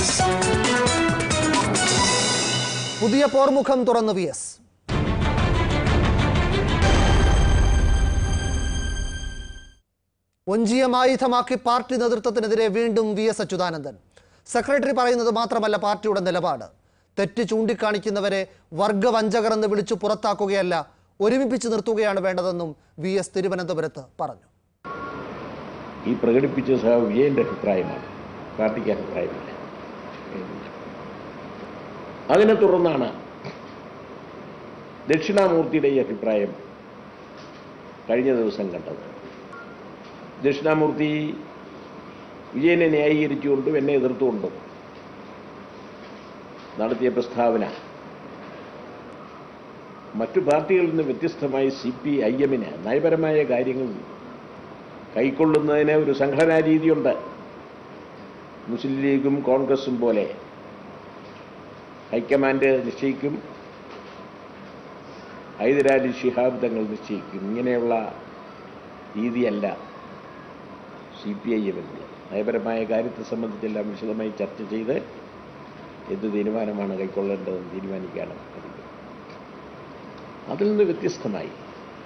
പുതിയ പോർമുഖം തുറന്നു വി എസ് ഒഞ്ചിയം ആയുധമാക്കി പാർട്ടി നേതൃത്വത്തിനെതിരെ വീണ്ടും വി എസ് അച്യുതാനന്ദൻ സെക്രട്ടറി പറയുന്നത് മാത്രമല്ല പാർട്ടിയുടെ നിലപാട് തെറ്റ് ചൂണ്ടിക്കാണിക്കുന്നവരെ വർഗവഞ്ചകർ എന്ന് വിളിച്ചു പുറത്താക്കുകയല്ല ഒരുമിപ്പിച്ച് നിർത്തുകയാണ് വേണ്ടതെന്നും വി എസ് തിരുവനന്തപുരത്ത് പറഞ്ഞു ഈ പ്രകടിപ്പിച്ച സഹ വിജയന്റെ അഭിപ്രായമാണ് പാർട്ടിക്ക് അഭിപ്രായമില്ല അതിനെ തുടർന്നാണ് ദക്ഷിണാമൂർത്തിയുടെ ഈ അഭിപ്രായം കഴിഞ്ഞ ദിവസം കണ്ടത് ദക്ഷിണാമൂർത്തി വിജയനെ ന്യായീകരിച്ചുകൊണ്ടും എന്നെ എതിർത്തുകൊണ്ടും നടത്തിയ പ്രസ്താവന മറ്റു പാർട്ടികളിൽ നിന്ന് വ്യത്യസ്തമായി സി പി ഐ എമ്മിന് നയപരമായ കാര്യങ്ങൾ കൈക്കൊള്ളുന്നതിന് ഒരു സംഘടനാ രീതിയുണ്ട് മുസ്ലിം ലീഗും കോൺഗ്രസും പോലെ ഹൈക്കമാൻഡ് നിശ്ചയിക്കും ഹൈദരാലി ശിഹാബ് തങ്ങൾ നിശ്ചയിക്കും ഇങ്ങനെയുള്ള രീതിയല്ല സി പി ഐ എമ്മിൻ്റെ നയപരമായ കാര്യത്തെ സംബന്ധിച്ചെല്ലാം വിശദമായി ചർച്ച ചെയ്ത് എന്ത് തീരുമാനമാണ് കൈക്കൊള്ളേണ്ടതെന്ന് തീരുമാനിക്കുകയാണ് പതിവ് അതിൽ നിന്ന് വ്യത്യസ്തമായി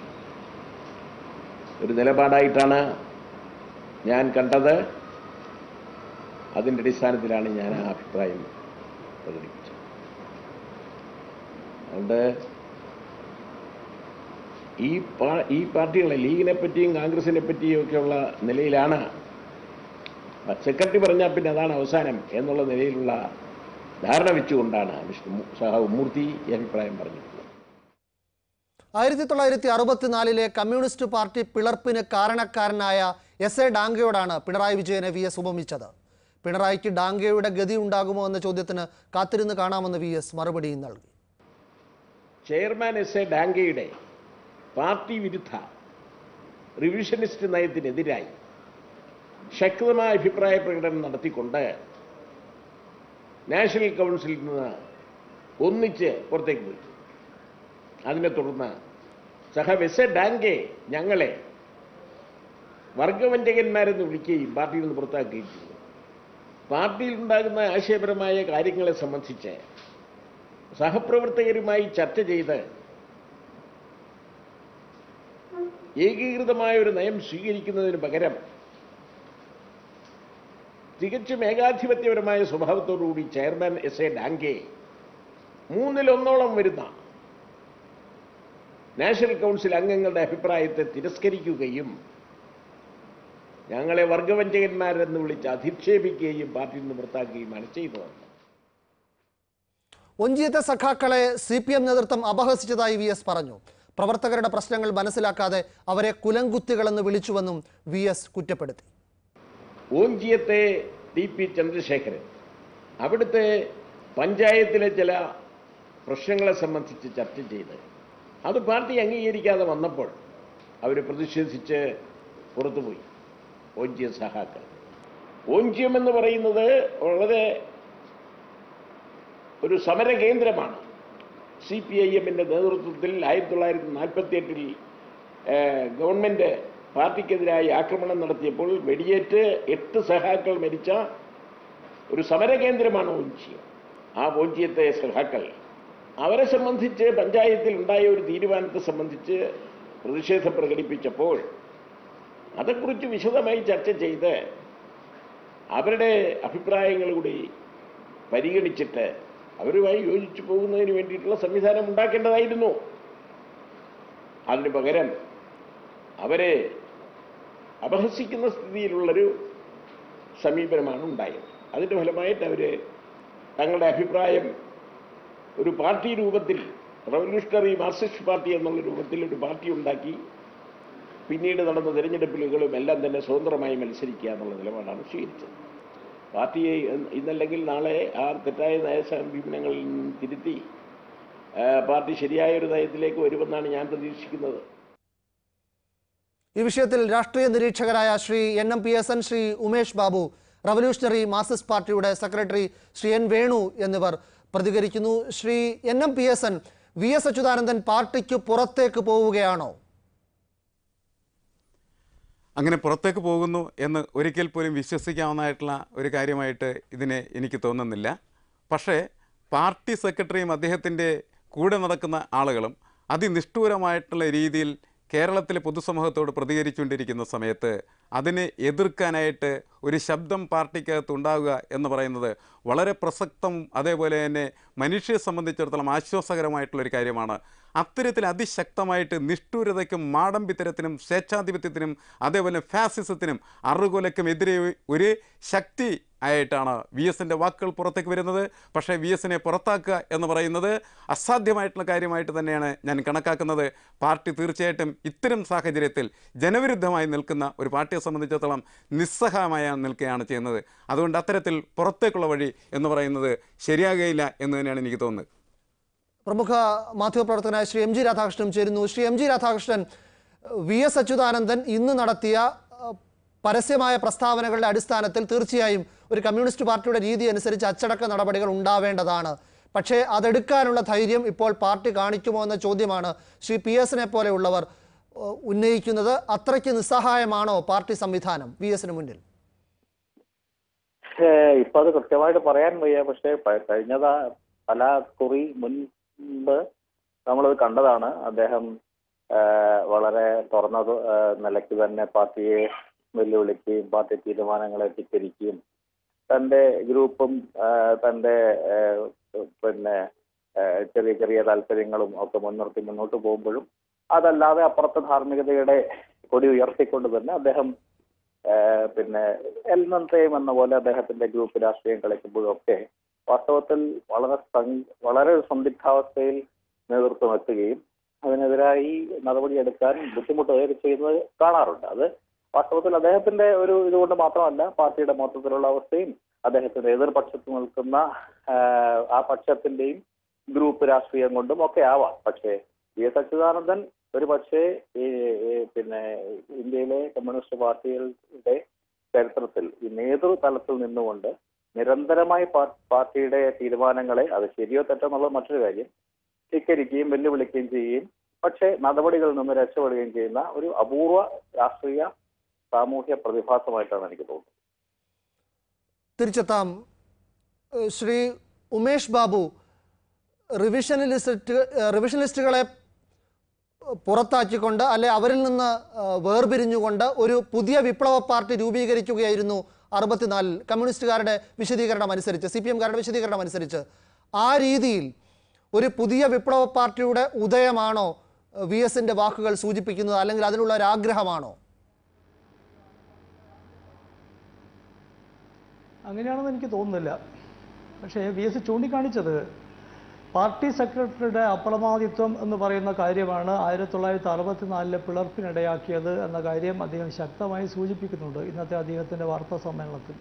ഒരു നിലപാടായിട്ടാണ് ഞാൻ കണ്ടത് അതിൻ്റെ അടിസ്ഥാനത്തിലാണ് ഞാൻ ആ അഭിപ്രായം പ്രകടിപ്പിച്ചത് അതുകൊണ്ട് ഈ പാ ഈ പാർട്ടികളെ ലീഗിനെ പറ്റിയും കോൺഗ്രസിനെ പറ്റിയും ഒക്കെയുള്ള നിലയിലാണ് സെക്രട്ടറി പറഞ്ഞാൽ പിന്നെ അതാണ് അവസാനം എന്നുള്ള നിലയിലുള്ള ധാരണ വെച്ചുകൊണ്ടാണ് വിഷ്ണു സഹാവ് മൂർത്തി ഈ അഭിപ്രായം പറഞ്ഞിട്ടുള്ളത് ആയിരത്തി തൊള്ളായിരത്തി അറുപത്തിനാലിലെ കമ്മ്യൂണിസ്റ്റ് പാർട്ടി പിളർപ്പിന് കാരണക്കാരനായ എസ് എ ഡാങ്കയോടാണ് പിണറായി വിജയനെ വി എസ് ഉപമിച്ചത് പിണറായിക്ക് ഡാങ്കയുടെ ഗതി ഉണ്ടാകുമോ എന്ന ചോദ്യത്തിന് കാത്തിരുന്ന് കാണാമെന്ന് വി എസ് മറുപടിയും നൽകി ചെയർമാൻ എസ് എ ഡാങ്കയുടെ പാർട്ടി വിരുദ്ധ റിവിഷനിസ്റ്റ് നയത്തിനെതിരായി ശക്തമായ അഭിപ്രായ പ്രകടനം നടത്തിക്കൊണ്ട് നാഷണൽ കൗൺസിലിൽ നിന്ന് ഒന്നിച്ച് പുറത്തേക്ക് പോയി അതിനെ തുടർന്ന് സഹ എസ് എ ഡാങ്കെ ഞങ്ങളെ വർഗവഞ്ചകന്മാരെന്ന് വിളിക്കുകയും പാർട്ടിയിൽ നിന്ന് പുറത്താക്കുകയും ചെയ്തു പാർട്ടിയിൽ ഉണ്ടാകുന്ന ആശയപരമായ കാര്യങ്ങളെ സംബന്ധിച്ച് സഹപ്രവർത്തകരുമായി ചർച്ച ചെയ്ത് ഏകീകൃതമായ ഒരു നയം സ്വീകരിക്കുന്നതിന് പകരം തികച്ചും ഏകാധിപത്യപരമായ സ്വഭാവത്തോടുകൂടി ചെയർമാൻ എസ് എ ഡാങ്കെ മൂന്നിലൊന്നോളം വരുന്ന നാഷണൽ കൗൺസിൽ അംഗങ്ങളുടെ അഭിപ്രായത്തെ തിരസ്കരിക്കുകയും ഞങ്ങളെ വർഗവഞ്ചകന്മാരെന്ന് വിളിച്ച് അധിക്ഷേപിക്കുകയും പാർട്ടിയിൽ നിന്ന് പുറത്താക്കുകയുമാണ് ചെയ്തത് ഒഞ്ചിയത്തെ സഖാക്കളെ സി പി എം നേതൃത്വം അപഹസിച്ചതായി വി എസ് പറഞ്ഞു പ്രവർത്തകരുടെ പ്രശ്നങ്ങൾ മനസ്സിലാക്കാതെ അവരെ കുലങ്കുത്തികളെന്ന് വിളിച്ചുവെന്നും വി എസ് കുറ്റപ്പെടുത്തി ഓഞ്ചിയത്തെ ടി പി ചന്ദ്രശേഖരൻ അവിടുത്തെ പഞ്ചായത്തിലെ ചില പ്രശ്നങ്ങളെ സംബന്ധിച്ച് ചർച്ച ചെയ്ത് അത് പാർട്ടി അംഗീകരിക്കാതെ വന്നപ്പോൾ അവർ പ്രതിഷേധിച്ച് പുറത്തുപോയി ഓഞ്ചിയ സഹാക്കൾ ഓഞ്ചിയം എന്ന് പറയുന്നത് വളരെ ഒരു സമര കേന്ദ്രമാണ് സി പി ഐ എമ്മിൻ്റെ നേതൃത്വത്തിൽ ആയിരത്തി തൊള്ളായിരത്തി നാൽപ്പത്തി എട്ടിൽ ഗവൺമെൻറ് പാർട്ടിക്കെതിരായി ആക്രമണം നടത്തിയപ്പോൾ വെടിയേറ്റ് എട്ട് സഹാക്കൾ മരിച്ച ഒരു സമരകേന്ദ്രമാണ് ഓഞ്ചിയം ആ ഓഞ്ചിയത്തെ സഹാക്കൾ അവരെ സംബന്ധിച്ച് പഞ്ചായത്തിൽ ഉണ്ടായ ഒരു തീരുമാനത്തെ സംബന്ധിച്ച് പ്രതിഷേധം പ്രകടിപ്പിച്ചപ്പോൾ അതേക്കുറിച്ച് വിശദമായി ചർച്ച ചെയ്ത് അവരുടെ അഭിപ്രായങ്ങൾ കൂടി പരിഗണിച്ചിട്ട് അവരുമായി യോജിച്ചു പോകുന്നതിന് വേണ്ടിയിട്ടുള്ള സംവിധാനം ഉണ്ടാക്കേണ്ടതായിരുന്നു അതിനു പകരം അവരെ അപഹസിക്കുന്ന സ്ഥിതിയിലുള്ളൊരു സമീപനമാണ് ഉണ്ടായത് അതിൻ്റെ ഫലമായിട്ട് അവർ തങ്ങളുടെ അഭിപ്രായം ഒരു പാർട്ടി രൂപത്തിൽ റവല്യൂഷണറി മാർക്സിസ്റ്റ് പാർട്ടി എന്നുള്ള രൂപത്തിൽ ഒരു പാർട്ടി ഉണ്ടാക്കി പിന്നീട് നടന്ന തിരഞ്ഞെടുപ്പുകളും എല്ലാം തന്നെ സ്വതന്ത്രമായി മത്സരിക്കുക എന്നുള്ള നിലപാടാണ് സ്വീകരിച്ചത് പാർട്ടിയെ ഇന്നല്ലെങ്കിൽ നാളെ ആ തെറ്റായ നയ സമീപനങ്ങളിൽ നിന്ന് തിരുത്തി ആ, പാർട്ടി ശരിയായ ഒരു നയത്തിലേക്ക് വരുമെന്നാണ് ഞാൻ പ്രതീക്ഷിക്കുന്നത് ഈ വിഷയത്തിൽ രാഷ്ട്രീയ നിരീക്ഷകരായ Shri N M P S N Shri Umesh Babu revolutionary Marxist പാർട്ടിയുടെ സെക്രട്ടറി ശ്രീ എൻ വേണു എന്നിവർ പ്രതികരിക്കുന്നു Shri N M P S N V S Achuthanandan പാർട്ടിക്ക് പുറത്തേക്ക് പോവുകയാണോ അങ്ങനെ പുറത്തേക്ക് പോകുന്നു എന്ന് ഒരിക്കൽ പോലും വിശ്വസിക്കാവുന്നതായിട്ടുള്ള ഒരു കാര്യമായിട്ട് ഇതിനെ എനിക്ക് തോന്നുന്നില്ല പക്ഷേ പാർട്ടി സെക്രട്ടറിയും അദ്ദേഹത്തിൻ്റെ കൂടെ നടക്കുന്ന ആളുകളും അതിനിഷ്ഠൂരമായിട്ടുള്ള രീതിയിൽ കേരളത്തിലെ പൊതുസമൂഹത്തോട് പ്രതികരിച്ചുകൊണ്ടിരിക്കുന്ന സമയത്ത് അതിനെ എതിർക്കാനായിട്ട് ഒരു ശബ്ദം പാർട്ടിക്കകത്ത് ഉണ്ടാവുക എന്ന് പറയുന്നത് വളരെ പ്രസക്തം അതേപോലെ തന്നെ മനുഷ്യരെ സംബന്ധിച്ചിടത്തോളം ആശ്വാസകരമായിട്ടുള്ളൊരു കാര്യമാണ് അത്തരത്തിൽ അതിശക്തമായിട്ട് നിഷ്ഠൂരതയ്ക്കും മാടമ്പിത്തരത്തിനും സ്വേച്ഛാധിപത്യത്തിനും അതേപോലെ ഫാസിസത്തിനും അറുകൊലയ്ക്കും എതിരെ ഒരു ശക്തി ആയിട്ടാണ് വി എസിൻ്റെ വാക്കുകൾ പുറത്തേക്ക് വരുന്നത് പക്ഷേ വി എസിനെ പുറത്താക്കുക എന്ന് പറയുന്നത് അസാധ്യമായിട്ടുള്ള കാര്യമായിട്ട് തന്നെയാണ് ഞാൻ കണക്കാക്കുന്നത് പാർട്ടി തീർച്ചയായിട്ടും ഇത്തരം സാഹചര്യത്തിൽ ജനവിരുദ്ധമായി നിൽക്കുന്ന ഒരു പാർട്ടിയെ സംബന്ധിച്ചിടത്തോളം നിസ്സഹായമായി നിൽക്കുകയാണ് ചെയ്യുന്നത് അതുകൊണ്ട് അത്തരത്തിൽ പുറത്തേക്കുള്ള വഴി എന്ന് പറയുന്നത് ശരിയാകുകയില്ല എന്ന് തന്നെയാണ് എനിക്ക് തോന്നുന്നത് പ്രമുഖ മാധ്യമപ്രവർത്തകനായ ശ്രീ എം ജി രാധാകൃഷ്ണൻ ചേരുന്നു Shri M G Radhakrishnan V S Achuthanandan ഇന്ന് നടത്തിയ അഹ്, പരസ്യമായ പ്രസ്താവനകളുടെ അടിസ്ഥാനത്തിൽ തീർച്ചയായും ഒരു കമ്മ്യൂണിസ്റ്റ് പാർട്ടിയുടെ രീതി അനുസരിച്ച് അച്ചടക്ക നടപടികൾ ഉണ്ടാവേണ്ടതാണ് പക്ഷേ അതെടുക്കാനുള്ള ധൈര്യം ഇപ്പോൾ പാർട്ടി കാണിക്കുമോ എന്ന ചോദ്യമാണ് ശ്രീ പി എസിനെ പോലെയുള്ളവർ അഹ്, ഉന്നയിക്കുന്നത് അത്രയ്ക്ക് നിസ്സഹായമാണോ പാർട്ടി സംവിധാനം വി എസിന് മുന്നിൽ ഏഹ് ഇപ്പൊ അത് കൃത്യമായിട്ട് പറയാൻ വയ്യ പക്ഷേ പ- കഴിഞ്ഞതാ പല കുറി മുൻപ് നമ്മളത് കണ്ടതാണ് അദ്ദേഹം ഏഹ് വളരെ തുറന്ന ഏഹ് നിലയ്ക്ക് തന്നെ പാർട്ടിയെ വെല്ലുവിളിക്കുകയും പാർട്ടി തീരുമാനങ്ങളെ ധിക്കരിക്കുകയും തന്റെ ഗ്രൂപ്പും ഏഹ് തന്റെ ഏഹ് പിന്നെ ഏഹ് ചെറിയ ചെറിയ താല്പര്യങ്ങളും ഒക്കെ മുൻനിർത്തി മുന്നോട്ട് പോകുമ്പോഴും അതല്ലാതെ അപ്പുറത്തെ ധാർമ്മികതയുടെ കൊടി ഉയർത്തിക്കൊണ്ട് തന്നെ അദ്ദേഹം ഏഹ് പിന്നെ എൽനന്തയും എന്ന പോലെ അദ്ദേഹത്തിന്റെ ഗ്രൂപ്പ് രാഷ്ട്രീയം കളിക്കുമ്പോഴും ഒക്കെ വാസ്തവത്തിൽ വളരെ സം- വളരെ സന്ദിഗ്ധാവസ്ഥയിൽ നേതൃത്വം എത്തുകയും അതിനെതിരായി നടപടിയെടുക്കാൻ ബുദ്ധിമുട്ടുകയൊക്കെ ചെയ്യുന്നത് കാണാറുണ്ട് അത് വാസ്തവത്തിൽ അദ്ദേഹത്തിന്റെ ഒരു ഇതുകൊണ്ട് മാത്രമല്ല പാർട്ടിയുടെ മൊത്തത്തിലുള്ള അവസ്ഥയും അദ്ദേഹത്തിന്റെ എതിർപക്ഷത്ത് നിൽക്കുന്ന ആഹ്, ആ പക്ഷത്തിന്റെയും ഗ്രൂപ്പ് രാഷ്ട്രീയം കൊണ്ടും ഒക്കെ ആവാം പക്ഷേ വി എസ് അച്യുതാനന്ദൻ ഒരു പക്ഷേ ഈ ഈ പിന്നെ ഇന്ത്യയിലെ കമ്മ്യൂണിസ്റ്റ് പാർട്ടികളുടെ ചരിത്രത്തിൽ ഈ നേതൃതലത്തിൽ നിന്നുകൊണ്ട് നിരന്തരമായി പാ- പാർട്ടിയുടെ തീരുമാനങ്ങളെ അത് ശരിയോ തെറ്റോ എന്നുള്ളത് മറ്റൊരു കാര്യം ധിക്കരിക്കുകയും വെല്ലുവിളിക്കുകയും ചെയ്യുകയും പക്ഷേ നടപടികളിൽ നിന്ന് രക്ഷപ്പെടുകയും ചെയ്യുന്ന ഒരു അപൂർവ രാഷ്ട്രീയ സാമൂഹ്യ പ്രതിഭാസമായിട്ടാണ് എനിക്ക് തോന്നുന്നത് തിരിച്ചെത്താം ഏഹ് ശ്രീ ഉമേഷ് ബാബു റിവിഷനലിസ്റ്റ് റിവിഷനിസ്റ്റുകളെ പുറത്താക്കിക്കൊണ്ട് അല്ലെ അവരിൽ നിന്ന് ഏഹ് വേർപിരിഞ്ഞുകൊണ്ട് ഒരു പുതിയ വിപ്ലവ പാർട്ടി രൂപീകരിക്കുകയായിരുന്നു അറുപത്തിനാലിൽ കമ്മ്യൂണിസ്റ്റുകാരുടെ വിശദീകരണം അനുസരിച്ച് സി പി എംകാരുടെ വിശദീകരണം അനുസരിച്ച് ആ രീതിയിൽ ഒരു പുതിയ വിപ്ലവ പാർട്ടിയുടെ ഉദയമാണോ വി എസിൻ്റെ വാക്കുകൾ സൂചിപ്പിക്കുന്നത് അല്ലെങ്കിൽ അതിനുള്ള ഒരു ആഗ്രഹമാണോ അങ്ങനെയാണെന്ന് എനിക്ക് തോന്നുന്നില്ല പക്ഷേ വി എസ് ചൂണ്ടിക്കാണിച്ചത് പാർട്ടി സെക്രട്ടറിയുടെ അപ്രമാദിത്വം എന്ന് പറയുന്ന കാര്യമാണ് ആയിരത്തി തൊള്ളായിരത്തി അറുപത്തിനാലിലെ പിളർപ്പിനിടയാക്കിയത് എന്ന കാര്യം അദ്ദേഹം ശക്തമായി സൂചിപ്പിക്കുന്നുണ്ട് ഇന്നത്തെ അദ്ദേഹത്തിൻ്റെ വാർത്താ സമ്മേളനത്തിൽ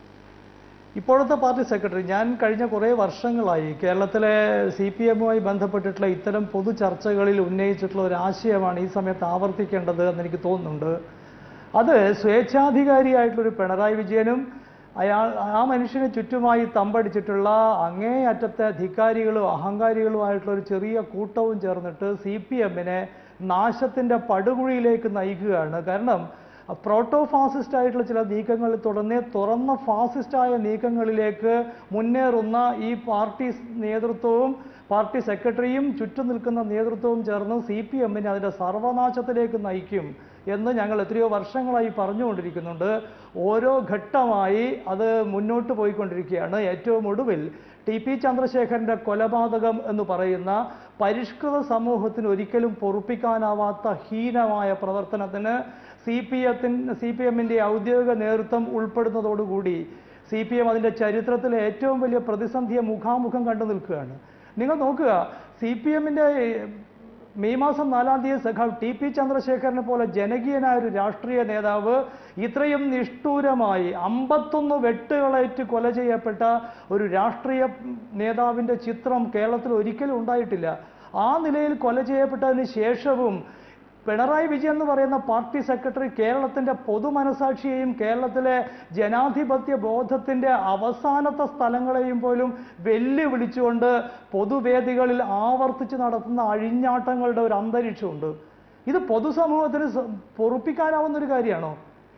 ഇപ്പോഴത്തെ പാർട്ടി സെക്രട്ടറി ഞാൻ കഴിഞ്ഞ കുറേ വർഷങ്ങളായി കേരളത്തിലെ സി പി എമ്മുമായി ബന്ധപ്പെട്ടിട്ടുള്ള ഇത്തരം പൊതു ചർച്ചകളിൽ ഉന്നയിച്ചിട്ടുള്ള ഒരു ആശയമാണ് ഈ സമയത്ത് ആവർത്തിക്കേണ്ടത് എന്ന് എനിക്ക് തോന്നുന്നുണ്ട് അത് സ്വേച്ഛാധികാരിയായിട്ടുള്ളൊരു പിണറായി വിജയനും അയാൾ ആ മനുഷ്യന് ചുറ്റുമായി തമ്പടിച്ചിട്ടുള്ള അങ്ങേയറ്റത്തെ അധികാരികളും അഹങ്കാരികളുമായിട്ടുള്ള ഒരു ചെറിയ കൂട്ടവും ചേർന്നിട്ട് സി പി എമ്മിനെ നാശത്തിൻ്റെ പടുകുഴിയിലേക്ക് നയിക്കുകയാണ് കാരണം പ്രോട്ടോ ഫാസിസ്റ്റ് ആയിട്ടുള്ള ചില നീക്കങ്ങളിൽ തുടർന്ന് തുറന്ന ഫാസിസ്റ്റായ നീക്കങ്ങളിലേക്ക് മുന്നേറുന്ന ഈ പാർട്ടി നേതൃത്വവും പാർട്ടി സെക്രട്ടറിയും ചുറ്റും നിൽക്കുന്ന നേതൃത്വവും ചേർന്ന് സി പി എമ്മിനെ അതിൻ്റെ സർവനാശത്തിലേക്ക് നയിക്കും എന്ന് ഞങ്ങൾ എത്രയോ വർഷങ്ങളായി പറഞ്ഞുകൊണ്ടിരിക്കുന്നുണ്ട് ഓരോ ഘട്ടമായി അത് മുന്നോട്ട് പോയിക്കൊണ്ടിരിക്കുകയാണ് ഏറ്റവും ഒടുവിൽ ടി പി ചന്ദ്രശേഖരൻ്റെ കൊലപാതകം എന്ന് പറയുന്ന പരിഷ്കൃത സമൂഹത്തിന് ഒരിക്കലും പൊറുപ്പിക്കാനാവാത്ത ഹീനമായ പ്രവർത്തനത്തിന് സി പി എത്തിന് സി പി എമ്മിൻ്റെ ഔദ്യോഗിക നേതൃത്വം ഉൾപ്പെടുന്നതോടുകൂടി സി പി എം അതിൻ്റെ ചരിത്രത്തിലെ ഏറ്റവും വലിയ പ്രതിസന്ധിയെ മുഖാമുഖം കണ്ടു നിൽക്കുകയാണ് നിങ്ങൾ നോക്കുക സി പി എമ്മിൻ്റെ മെയ് മാസം നാലാം തീയതി സഖാവ് ടി പി ചന്ദ്രശേഖരനെ പോലെ ജനകീയനായ ഒരു രാഷ്ട്രീയ നേതാവ് ഇത്രയും നിഷ്ഠൂരമായി അമ്പത്തൊന്ന് വെട്ടുകളേറ്റ് കൊല ചെയ്യപ്പെട്ട ഒരു രാഷ്ട്രീയ നേതാവിൻ്റെ ചിത്രം കേരളത്തിൽ ഒരിക്കലും ഉണ്ടായിട്ടില്ല ആ നിലയിൽ കൊല ചെയ്യപ്പെട്ടതിന് ശേഷവും പിണറായി വിജയൻ എന്ന് പറയുന്ന പാർട്ടി സെക്രട്ടറി കേരളത്തിന്റെ പൊതുമനസാക്ഷിയെയും കേരളത്തിലെ ജനാധിപത്യ ബോധത്തിന്റെ അവസാനത്തെ സ്ഥലങ്ങളെയും പോലും വെല്ലുവിളിച്ചുകൊണ്ട് പൊതുവേദികളിൽ ആവർത്തിച്ച് നടത്തുന്ന അഴിഞ്ഞാട്ടങ്ങളുടെ ഒരു അന്തരീക്ഷമുണ്ട് ഇത് പൊതുസമൂഹത്തിന് സ- പൊറുപ്പിക്കാനാവുന്ന ഒരു കാര്യമാണോ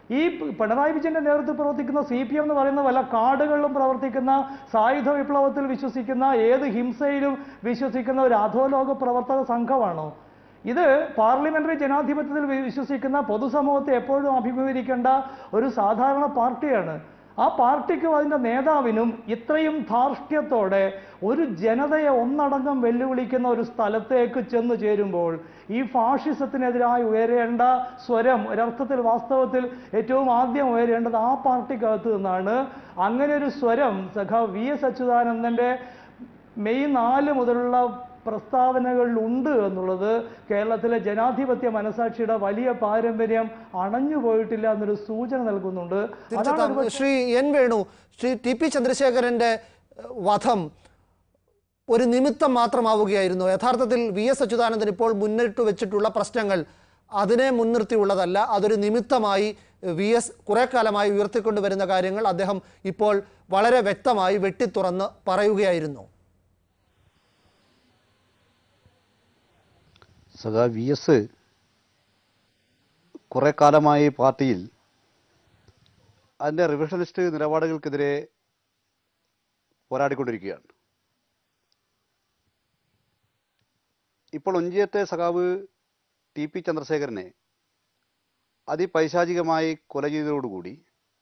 ഈ പ് പിണറായി വിജയന്റെ നേതൃത്വത്തിൽ പ്രവർത്തിക്കുന്ന സി പി എം എന്ന് പറയുന്ന വല്ല കാടുകളിലും പ്രവർത്തിക്കുന്ന സായുധ വിപ്ലവത്തിൽ വിശ്വസിക്കുന്ന ഏത് ഹിംസയിലും വിശ്വസിക്കുന്ന ഒരു അധോലോക പ്രവർത്തക സംഘമാണോ ഇത് പാർലമെന്ററി ജനാധിപത്യത്തിൽ വി- വിശ്വസിക്കുന്ന പൊതുസമൂഹത്തെ എപ്പോഴും അഭിമുഖീകരിക്കേണ്ട ഒരു സാധാരണ പാർട്ടിയാണ് ആ പാർട്ടിക്കും അതിൻ്റെ നേതാവിനും ഇത്രയും ധാർഷ്ട്യത്തോടെ ഒരു ജനതയെ ഒന്നടങ്കം വെല്ലുവിളിക്കുന്ന ഒരു സ്ഥലത്തേക്ക് ചെന്ന് ചേരുമ്പോൾ ഈ ഫാഷിസത്തിനെതിരായി ഉയരേണ്ട സ്വരം ഒരർത്ഥത്തിൽ വാസ്തവത്തിൽ ഏറ്റവും ആദ്യം ഉയരേണ്ടത് ആ പാർട്ടിക്കകത്ത് നിന്നാണ് അങ്ങനെ ഒരു സ്വരം സഖാ വി എസ് അച്യുതാനന്ദൻ്റെ മെയ് നാല് മുതലുള്ള പ്രസ്താവനകളിൽ ഉണ്ട് എന്നുള്ളത് കേരളത്തിലെ ജനാധിപത്യ മനസാക്ഷിയുടെ വലിയ പാരമ്പര്യം അണഞ്ഞു പോയിട്ടില്ല എന്നൊരു സൂചന നൽകുന്നുണ്ട് അതാണ് തിരിച്ചെത്താം ഒരുപക്ഷെ Shri N Venu Shri T P ചന്ദ്രശേഖരന്റെ ഏഹ്, വധം ഒരു നിമിത്തം മാത്രമാവുകയായിരുന്നു യഥാർത്ഥത്തിൽ വി എസ് അച്യുതാനന്ദൻ ഇപ്പോൾ മുന്നിട്ട് വെച്ചിട്ടുള്ള പ്രശ്നങ്ങൾ അതിനെ മുൻനിർത്തിയുള്ളതല്ല അതൊരു നിമിത്തമായി വി എസ് കുറെ കാലമായി ഉയർത്തിക്കൊണ്ടുവരുന്ന കാര്യങ്ങൾ അദ്ദേഹം ഇപ്പോൾ വളരെ വ്യക്തമായി വെട്ടിത്തുറന്ന് പറയുകയായിരുന്നു സഖാ വി എസ് കുറെ കാലമായി പാർട്ടിയിൽ അതിൻ്റെ റിവിഷനിസ്റ്റ് നിലപാടുകൾക്കെതിരെ പോരാടിക്കൊണ്ടിരിക്കുകയാണ് ഇപ്പോൾ ഒഞ്ചിയത്തെ സഖാവ് ടി പി ചന്ദ്രശേഖരനെ അതിപൈശാചികമായി കൊല ചെയ്തതോടുകൂടി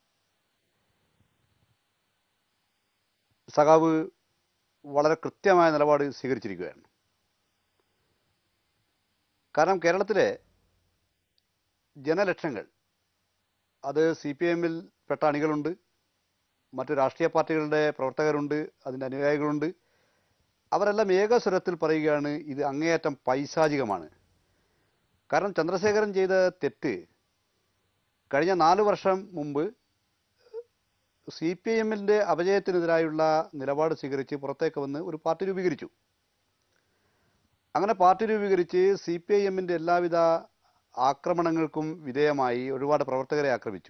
സഖാവ് വളരെ കൃത്യമായ നിലപാട് സ്വീകരിച്ചിരിക്കുകയാണ് കാരണം കേരളത്തിലെ ജനലക്ഷങ്ങൾ അത് സി പി എമ്മിൽ പെട്ട അണികളുണ്ട് മറ്റു രാഷ്ട്രീയ പാർട്ടികളുടെ പ്രവർത്തകരുണ്ട് അതിൻ്റെ അനുയായികളുണ്ട് അവരെല്ലാം ഏകസ്വരത്തിൽ പറയുകയാണ് ഇത് അങ്ങേയറ്റം പൈശാചികമാണ് കാരണം ചന്ദ്രശേഖരൻ ചെയ്ത തെറ്റ് കഴിഞ്ഞ നാല് വർഷം മുമ്പ് സി പി എമ്മിൻ്റെ അപജയത്തിനെതിരായുള്ള നിലപാട് സ്വീകരിച്ച് പുറത്തേക്ക് വന്ന് ഒരു പാർട്ടി രൂപീകരിച്ചു അങ്ങനെ പാർട്ടി രൂപീകരിച്ച് സി പി ഐ എമ്മിൻ്റെ എല്ലാവിധ ആക്രമണങ്ങൾക്കും വിധേയമായി ഒരുപാട് പ്രവർത്തകരെ ആക്രമിച്ചു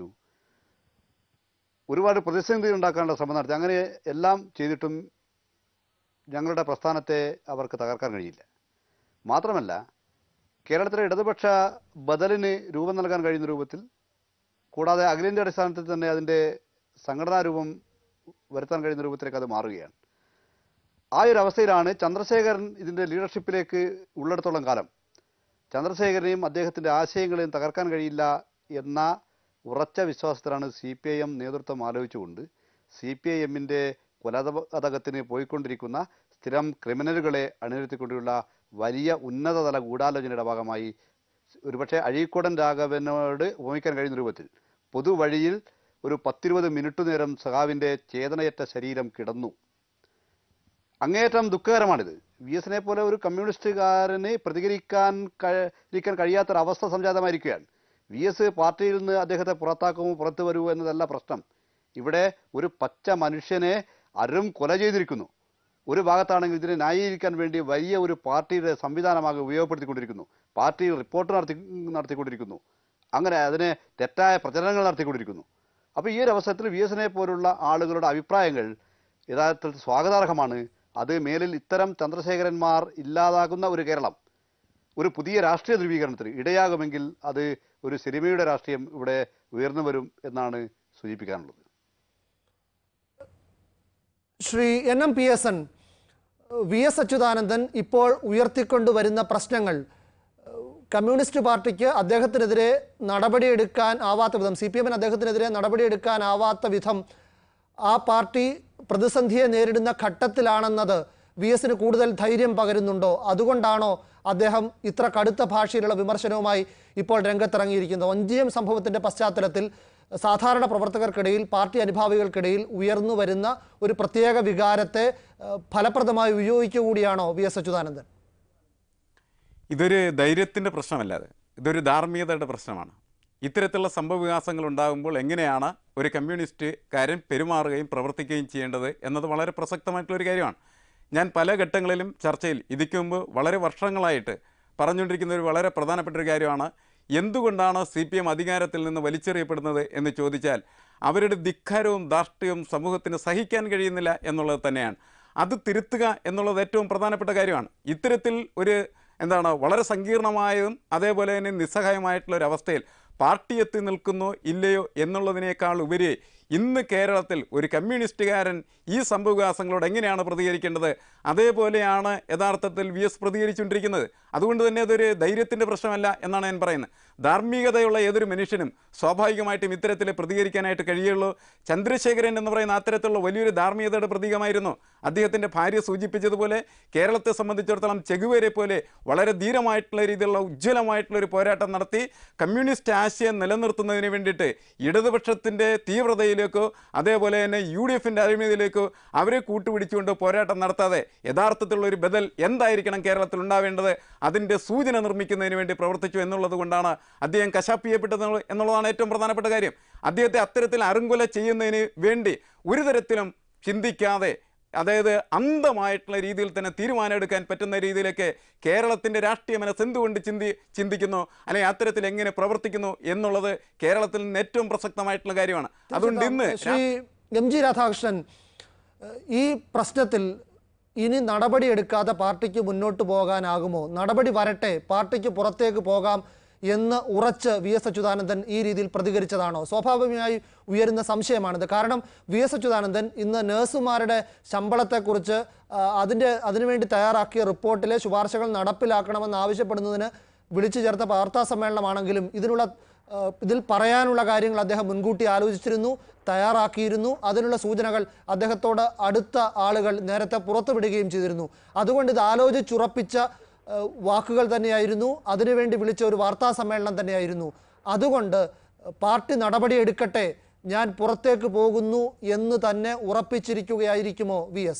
ഒരുപാട് പ്രതിസന്ധി ഉണ്ടാക്കാനുള്ള ശ്രമം നടത്തി അങ്ങനെ എല്ലാം ചെയ്തിട്ടും ഞങ്ങളുടെ പ്രസ്ഥാനത്തെ അവർക്ക് തകർക്കാൻ കഴിയില്ല മാത്രമല്ല കേരളത്തിലെ ഇടതുപക്ഷ ബദലിന് രൂപം നൽകാൻ കഴിയുന്ന രൂപത്തിൽ കൂടാതെ അഖിലേന്ത്യാ അടിസ്ഥാനത്തിൽ തന്നെ അതിൻ്റെ സംഘടനാ രൂപം വരുത്താൻ കഴിയുന്ന രൂപത്തിലേക്ക് അത് മാറുകയാണ് ആ ഒരു അവസ്ഥയിലാണ് ചന്ദ്രശേഖരൻ ഇതിൻ്റെ ലീഡർഷിപ്പിലേക്ക് ഉള്ളിടത്തോളം കാലം ചന്ദ്രശേഖരനെയും അദ്ദേഹത്തിൻ്റെ ആശയങ്ങളെയും തകർക്കാൻ കഴിയില്ല എന്ന ഉറച്ച വിശ്വാസത്തിലാണ് സി പി ഐ എം നേതൃത്വം ആലോചിച്ചുകൊണ്ട് സി പി ഐ എമ്മിൻ്റെ കൊലപാതകത്തിന് പോയിക്കൊണ്ടിരിക്കുന്ന സ്ഥിരം ക്രിമിനലുകളെ അണിനിരത്തിക്കൊണ്ടുള്ള വലിയ ഉന്നതതല ഗൂഢാലോചനയുടെ ഭാഗമായി ഒരുപക്ഷെ അഴീക്കോടൻ രാഘവനോട് ഉപമിക്കാൻ കഴിയുന്ന രൂപത്തിൽ പൊതുവഴിയിൽ ഒരു പത്തിരുപത് മിനിറ്റ് നേരം സഖാവിൻ്റെ ചേതനയറ്റ ശരീരം കിടന്നു അങ്ങേയറ്റം ദുഃഖകരമാണിത് വി എസിനെ പോലെ ഒരു കമ്മ്യൂണിസ്റ്റുകാരന് പ്രതികരിക്കാൻ കഴിക്കാൻ കഴിയാത്തൊരവസ്ഥ സംജാതമായിരിക്കുകയാണ് വി എസ് പാർട്ടിയിൽ നിന്ന് അദ്ദേഹത്തെ പുറത്താക്കുമോ പുറത്തു വരുമോ എന്നതല്ല പ്രശ്നം ഇവിടെ ഒരു പച്ച മനുഷ്യനെ അരും കൊല ചെയ്തിരിക്കുന്നു ഒരു ഭാഗത്താണെങ്കിൽ ഇതിനെ ന്യായീകരിക്കാൻ വേണ്ടി വലിയ ഒരു പാർട്ടിയുടെ സംവിധാനമാകെ ഉപയോഗപ്പെടുത്തിക്കൊണ്ടിരിക്കുന്നു പാർട്ടി റിപ്പോർട്ട് നടത്തി നടത്തിക്കൊണ്ടിരിക്കുന്നു അങ്ങനെ അതിനെ തെറ്റായ പ്രചരണങ്ങൾ നടത്തിക്കൊണ്ടിരിക്കുന്നു അപ്പോൾ ഈ ഒരു അവസരത്തിൽ വി എസിനെ പോലുള്ള ആളുകളുടെ അഭിപ്രായങ്ങൾ യഥാർത്ഥത്തിൽ സ്വാഗതാർഹമാണ് അത് മേലിൽ ഇത്തരം ചന്ദ്രശേഖരന്മാർ ഇല്ലാതാകുന്ന ഒരു കേരളം ഒരു പുതിയ രാഷ്ട്രീയ ധ്രുവീകരണത്തിന് ഇടയാകുമെങ്കിൽ അത് ഒരു സിനിമയുടെ രാഷ്ട്രീയം ഇവിടെ ഉയർന്നു വരും എന്നാണ് സൂചിപ്പിക്കാനുള്ളത് Shri N M P S N V S Achuthanandan ഇപ്പോൾ ഉയർത്തിക്കൊണ്ടുവരുന്ന പ്രശ്നങ്ങൾ ഏഹ്, കമ്മ്യൂണിസ്റ്റ് പാർട്ടിക്ക് അദ്ദേഹത്തിനെതിരെ നടപടിയെടുക്കാൻ ആവാത്ത വിധം സി പി എമ്മിന് അദ്ദേഹത്തിനെതിരെ നടപടിയെടുക്കാനാവാത്ത വിധം ആ പാർട്ടി പ്രതിസന്ധിയെ നേരിടുന്ന ഘട്ടത്തിലാണെന്നത് വി എസിന് കൂടുതൽ ധൈര്യം പകരുന്നുണ്ടോ അതുകൊണ്ടാണോ അദ്ദേഹം ഇത്ര കടുത്ത ഭാഷയിലുള്ള വിമർശനവുമായി ഇപ്പോൾ രംഗത്തിറങ്ങിയിരിക്കുന്നത് ഒഞ്ചിയം സംഭവത്തിൻ്റെ പശ്ചാത്തലത്തിൽ സാധാരണ പ്രവർത്തകർക്കിടയിൽ പാർട്ടി അനുഭാവികൾക്കിടയിൽ ഉയർന്നു വരുന്ന ഒരു പ്രത്യേക വികാരത്തെ ഏഹ്, ഫലപ്രദമായി ഉപയോഗിക്കുക കൂടിയാണോ വി എസ് അച്യുതാനന്ദൻ ഇതൊരു ധൈര്യത്തിൻ്റെ പ്രശ്നമല്ലാതെ ഇതൊരു ധാർമ്മികതയുടെ പ്രശ്നമാണ് ഇത്തരത്തിലുള്ള സംഭവവികാസങ്ങൾ ഉണ്ടാകുമ്പോൾ എങ്ങനെയാണ് ഒരു കമ്മ്യൂണിസ്റ്റുകാരൻ പെരുമാറുകയും പ്രവർത്തിക്കുകയും ചെയ്യേണ്ടത് എന്നത് വളരെ പ്രസക്തമായിട്ടുള്ളൊരു കാര്യമാണ് ഞാൻ പല ഘട്ടങ്ങളിലും ചർച്ചയിൽ ഇതിക്ക് മുമ്പ് വളരെ വർഷങ്ങളായിട്ട് പറഞ്ഞുകൊണ്ടിരിക്കുന്ന ഒരു വളരെ പ്രധാനപ്പെട്ട ഒരു കാര്യമാണ് എന്തുകൊണ്ടാണ് സി പി എം അധികാരത്തിൽ നിന്ന് വലിച്ചെറിയപ്പെടുന്നത് എന്ന് ചോദിച്ചാൽ അവരുടെ ധിക്കാരവും ധാർഷ്ട്യവും സമൂഹത്തിന് സഹിക്കാൻ കഴിയുന്നില്ല എന്നുള്ളത് തന്നെയാണ് അത് തിരുത്തുക എന്നുള്ളത് ഏറ്റവും പ്രധാനപ്പെട്ട കാര്യമാണ് ഇത്തരത്തിൽ ഒരു എന്താണ് വളരെ സങ്കീർണമായതും അതേപോലെ തന്നെ നിസ്സഹായമായിട്ടുള്ള ഒരു അവസ്ഥയിൽ പാർട്ടി എത്തി നിൽക്കുന്നോ ഇല്ലയോ എന്നുള്ളതിനേക്കാൾ ഉപരി ഇന്ന് കേരളത്തിൽ ഒരു കമ്മ്യൂണിസ്റ്റുകാരൻ ഈ സംഭവവികാസങ്ങളോട് എങ്ങനെയാണ് പ്രതികരിക്കേണ്ടത് അതേപോലെയാണ് യഥാർത്ഥത്തിൽ വി എസ് പ്രതികരിച്ചുകൊണ്ടിരിക്കുന്നത് അതുകൊണ്ട് തന്നെ അതൊരു ധൈര്യത്തിൻ്റെ പ്രശ്നമല്ല എന്നാണ് ഞാൻ പറയുന്നത് ധാർമ്മികതയുള്ള ഏതൊരു മനുഷ്യനും സ്വാഭാവികമായിട്ടും ഇത്തരത്തിൽ പ്രതികരിക്കാനായിട്ട് കഴിയുള്ളൂ ചന്ദ്രശേഖരൻ എന്ന് പറയുന്ന അത്തരത്തിലുള്ള വലിയൊരു ധാർമ്മികതയുടെ പ്രതീകമായിരുന്നു അദ്ദേഹത്തിൻ്റെ ഭാര്യ സൂചിപ്പിച്ചതുപോലെ കേരളത്തെ സംബന്ധിച്ചിടത്തോളം ചെകുവേരെ പോലെ വളരെ ധീരമായിട്ടുള്ള രീതിയിലുള്ള ഉജ്ജ്വലമായിട്ടുള്ള ഒരു പോരാട്ടം നടത്തി കമ്മ്യൂണിസ്റ്റ് ആശയം നിലനിർത്തുന്നതിന് വേണ്ടിയിട്ട് ഇടതുപക്ഷത്തിൻ്റെ തീവ്രതയിലേക്കോ അതേപോലെ തന്നെ യു ഡി എഫിൻ്റെ അഴിമതിയിലേക്കോ അവരെ കൂട്ടുപിടിച്ചുകൊണ്ട് പോരാട്ടം നടത്താതെ യഥാർത്ഥത്തിലുള്ള ഒരു ബദൽ എന്തായിരിക്കണം കേരളത്തിൽ ഉണ്ടാവേണ്ടത് അതിൻ്റെ സൂചന നിർമ്മിക്കുന്നതിന് വേണ്ടി പ്രവർത്തിച്ചു എന്നുള്ളത് കൊണ്ടാണ് അദ്ദേഹം കശാപ്പ് ചെയ്യപ്പെട്ടത് എന്നുള്ളതാണ് ഏറ്റവും പ്രധാനപ്പെട്ട കാര്യം അദ്ദേഹത്തെ അത്തരത്തിൽ അറുങ്കൊല ചെയ്യുന്നതിന് വേണ്ടി ഒരു തരത്തിലും ചിന്തിക്കാതെ അതായത് അന്ധമായിട്ടുള്ള രീതിയിൽ തന്നെ തീരുമാനമെടുക്കാൻ പറ്റുന്ന രീതിയിലേക്ക് കേരളത്തിൻ്റെ രാഷ്ട്രീയ മനസ്സ് എന്തുകൊണ്ട് ചിന്തി ചിന്തിക്കുന്നു അല്ലെങ്കിൽ അത്തരത്തിൽ എങ്ങനെ പ്രവർത്തിക്കുന്നു എന്നുള്ളത് കേരളത്തിൽ നിന്ന് ഏറ്റവും പ്രസക്തമായിട്ടുള്ള കാര്യമാണ് അതുകൊണ്ട് ഇന്ന് ശ്രീ എം ജി രാധാകൃഷ്ണൻ ഏഹ്, ഈ പ്രശ്നത്തിൽ ഇനി നടപടിയെടുക്കാതെ പാർട്ടിക്ക് മുന്നോട്ട് പോകാനാകുമോ നടപടി വരട്ടെ പാർട്ടിക്ക് പുറത്തേക്ക് പോകാം എന്ന് ഉറച്ച് വി എസ് അച്യുതാനന്ദൻ ഈ രീതിയിൽ പ്രതികരിച്ചതാണോ സ്വാഭാവികമായി ഉയരുന്ന സംശയമാണിത് കാരണം വി എസ് അച്യുതാനന്ദൻ ഇന്ന് നഴ്സുമാരുടെ ശമ്പളത്തെക്കുറിച്ച് ആ, അതിൻ്റെ അതിനുവേണ്ടി തയ്യാറാക്കിയ റിപ്പോർട്ടിലെ ശുപാർശകൾ നടപ്പിലാക്കണമെന്ന് ആവശ്യപ്പെടുന്നതിന് വിളിച്ചു ചേർത്ത വാർത്താ സമ്മേളനമാണെങ്കിലും ഇതിനുള്ള ആ, ഇതിൽ പറയാനുള്ള കാര്യങ്ങൾ അദ്ദേഹം മുൻകൂട്ടി ആലോചിച്ചിരുന്നു തയ്യാറാക്കിയിരുന്നു അതിനുള്ള സൂചനകൾ അദ്ദേഹത്തോട് അടുത്ത ആളുകൾ നേരത്തെ പുറത്തുവിടുകയും ചെയ്തിരുന്നു അതുകൊണ്ട് ഇത് ആലോചിച്ചുറപ്പിച്ച ആ, വാക്കുകൾ തന്നെയായിരുന്നു അതിനുവേണ്ടി വിളിച്ച ഒരു വാർത്താ സമ്മേളനം തന്നെയായിരുന്നു അതുകൊണ്ട് പാർട്ടി നടപടിയെടുക്കട്ടെ ഞാൻ പുറത്തേക്ക് പോകുന്നു എന്ന് തന്നെ ഉറപ്പിച്ചിരിക്കുകയായിരിക്കുമോ വി എസ്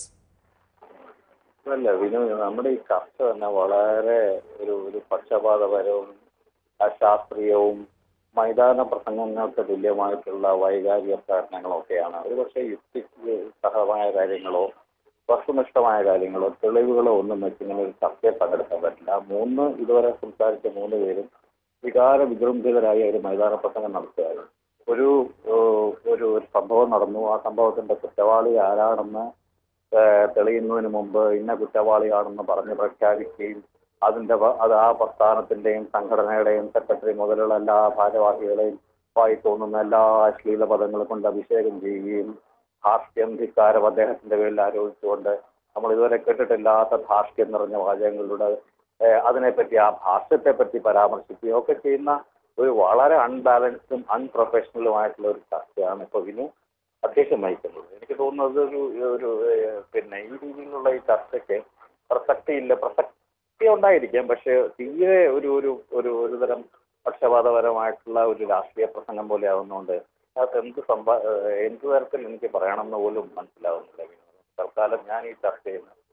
അല്ല വിനു നമ്മുടെ ഈ ചർച്ച തന്നെ വളരെ ഒരു ഒരു പക്ഷപാതപരവും അശാസ്ത്രീയവും മൈതാന പ്രസംഗങ്ങൾക്ക് തുല്യമായിട്ടുള്ള വൈകാരിക പ്രകടനങ്ങളൊക്കെയാണ് ഒരുപക്ഷെ യുക്തിക്ക് സഹമായ കാര്യങ്ങളോ വസ്തുനിഷ്ഠമായ കാര്യങ്ങളോ തെളിവുകളോ ഒന്നും വെച്ച് ഇങ്ങനെ ഒരു ചർച്ചയിൽ പങ്കെടുക്കാൻ പറ്റില്ല ആ മൂന്ന് ഇതുവരെ സംസാരിച്ച മൂന്ന് പേരും വികാര വിജൃംഭിതരായ ഒരു മൈതാന പ്രസംഗം നടത്തുകയായിരുന്നു ഒരു ഏഹ്, ഒരു ഒരു സംഭവം നടന്നു ആ സംഭവത്തിന്റെ കുറ്റവാളി ആരാണെന്ന് ഏഹ് തെളിയുന്നതിന് മുമ്പ് ഇന്ന കുറ്റവാളിയാണെന്ന് പറഞ്ഞ് പ്രഖ്യാപിക്കുകയും അതിന്റെ പ- അത് ആ പ്രസ്ഥാനത്തിന്റെയും സംഘടനയുടെയും സെക്രട്ടറി മുതലുള്ള എല്ലാ ഭാരവാഹികളെയും വായി തോന്നുന്ന എല്ലാ അശ്ലീല പദങ്ങളും കൊണ്ട് അഭിഷേകം ചെയ്യുകയും ധാർഷ്ട്യം ധിക്കാരം അദ്ദേഹത്തിന്റെ പേരിൽ ആരോപിച്ചുകൊണ്ട് നമ്മൾ ഇതുവരെ കേട്ടിട്ടില്ലാത്ത ധാർഷ്ട്യം നിറഞ്ഞ വാചകങ്ങളുടെ ഏഹ് അതിനെപ്പറ്റി ആ ഭാഷ്യത്തെ പറ്റി പരാമർശിക്കുകയും ഒക്കെ ചെയ്യുന്ന ഒരു വളരെ അൺബാലൻസ്ഡും അൺപ്രൊഫഷണലുമായിട്ടുള്ള ഒരു ചർച്ചയാണ് ഇപ്പൊ വിനു അധ്യക്ഷം വഹിക്കുന്നത് എനിക്ക് തോന്നുന്നത് ഒരു ഒരു ഏഹ്, പിന്നെ ഈ രീതിയിലുള്ള ഈ ചർച്ചയ്ക്ക് പ്രസക്തിയില്ല പ്രസക്തി ഉണ്ടായിരിക്കാം പക്ഷെ തീരെ ഒരു ഒരു ഒരു ഒരു തരം പക്ഷപാതപരമായിട്ടുള്ള ഒരു രാഷ്ട്രീയ പ്രസംഗം പോലെ ആവുന്നതുകൊണ്ട് അത് എന്ത് സംഭ ഏഹ്, എന്ത് തരത്തിൽ എനിക്ക് പറയണമെന്ന് പോലും മനസ്സിലാവുന്നില്ല തൽക്കാലം ഞാൻ ഈ ചർച്ചയിൽ നിന്ന്